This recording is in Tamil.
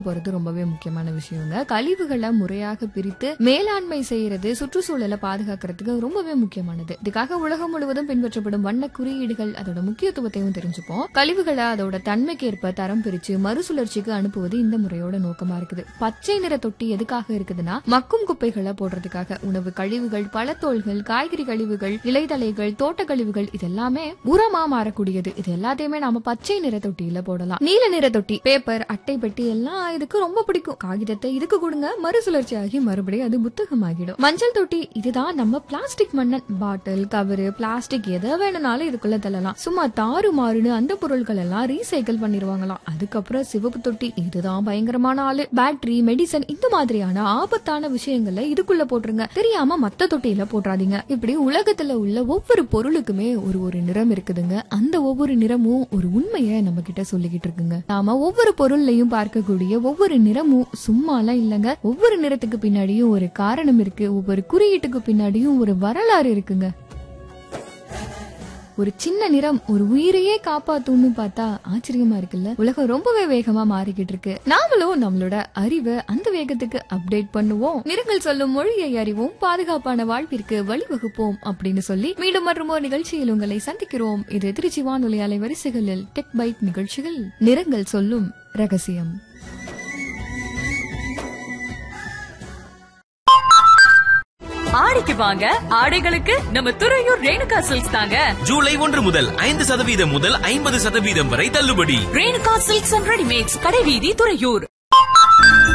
போறது ரொம்பவே முக்கியமான விஷயங்க கழிவுகளை முறையாக பிரித்து மேலாண்மை செய்யறது சுற்றுச்சூழலை பாதுகாக்கிறதுக்கு ரொம்பவே முக்கியமானது இதுக்காக உலகம் முழுவதும் பின்பற்றப்படும் வண்ண குறியீடுகள் அதோட முக்கியத்துவத்தையும் தெரிஞ்சுப்போம் கழிவுகளை அதோட தன்மைக்கு ஏற்ப தரம் பிரிச்சு மறுசுழற்சிக்கு அனுப்புவது இந்த முறையோட நோக்கமா இருக்குது பச்சை நிற தொட்டி எதுக்காக இருக்குதுன்னா மக்கும் குப்பைகளை போடுறதுக்காக உணவு கழிவுகள் பழத்தோல்கள் காய்கறி கழிவுகள் இலைதலைகள் தோட்ட கழிவுகள் இதெல்லாமே உரமா மாறக்கூடியது இது எல்லாத்தையுமே நாம பச்சை நிற தொட்டியில போடலாம் நீல நிற தொட்டி பேப்பர் அட்டை பெட்டி எல்லாம் இதுக்கு ரொம்ப பிடிக்கும் காகிதத்தை இதுக்கு கொடுங்க மறுசுழற்சி ஆகி மறுபடியும் அது புத்தகமாகிடும் மஞ்சள் தொட்டி இதுதான் நம்ம பிளாஸ்டிக் மண்ணன் பாட்டில் கவரு பிளாஸ்டிக் எதை வேணும்னாலும் இதுக்குள்ள தள்ளலாம் சும்மா தாறு மாறுன்னு அந்த பொருட்கள் எல்லாம் ரீசைக்கிள் பண்ணிருவாங்களாம் அதுக்கப்புறம் சிவப்பு தொட்டி இதுதான் பயங்கரமான ஆளு பேட்டரி மெடிசன் இந்த மாதிரியான ஆபத்தான விஷயங்களை இதுக்குள்ள போட்டுருங்க தெரியாம மத்த தொட்டியில போட்டுறாதீங்க இப்படி உலகத்துல உள்ள ஒவ்வொரு பொருளுக்குமே ஒரு ஒரு நிறம் இருக்குதுங்க அந்த ஒவ்வொரு நிறமும் ஒரு உண்மையை நம்ம கிட்ட சொல்லிக்கிட்டு இருக்குங்க நாம ஒவ்வொரு பொருள்லையும் பார்க்கக்கூடிய ஒவ்வொரு நிறமும் சும்மாலாம் இல்லைங்க ஒவ்வொரு நிறத்துக்கு பின்னாடியும் ஒரு காரணம் இருக்கு ஒவ்வொரு குறியீட்டுக்கு பின்னாடியும் ஒரு வரலாறு இருக்குங்க ஒரு சின்ன நிறம் ஒரு உயிரையே காப்பாத்தும்னு பார்த்தா ஆச்சரியமா இருக்குல்ல உலகம் ரொம்பவே வேகமா மாறிக்கிட்டு இருக்கு நாமளும் நம்மளோட அறிவை அந்த வேகத்துக்கு அப்டேட் பண்ணுவோம் நிறங்கள் சொல்லும் மொழியை அறிவோம் பாதுகாப்பான வாழ்விற்கு வழிவகுப்போம் அப்படின்னு சொல்லி மீண்டும் மற்றும் ஒரு நிகழ்ச்சியில் உங்களை சந்திக்கிறோம் இது திருச்சி வானொலி அலைவரிசைகளில் டெக் பைட் நிகழ்ச்சிகள் நிறங்கள் சொல்லும் ரகசியம் ஆடிக்கு வாங்க ஆடைகளுக்கு நம்ம துறையூர் ரேணுகா சில்க்ஸ் தாங்க ஜூலை ஒன்று முதல் ஐந்து சதவீதம் முதல் ஐம்பது சதவீதம் வரை தள்ளுபடி ரேணுகா சில்க்ஸ் அண்ட் ரெடிமேட்ஸ் கடைவீதி துறையூர்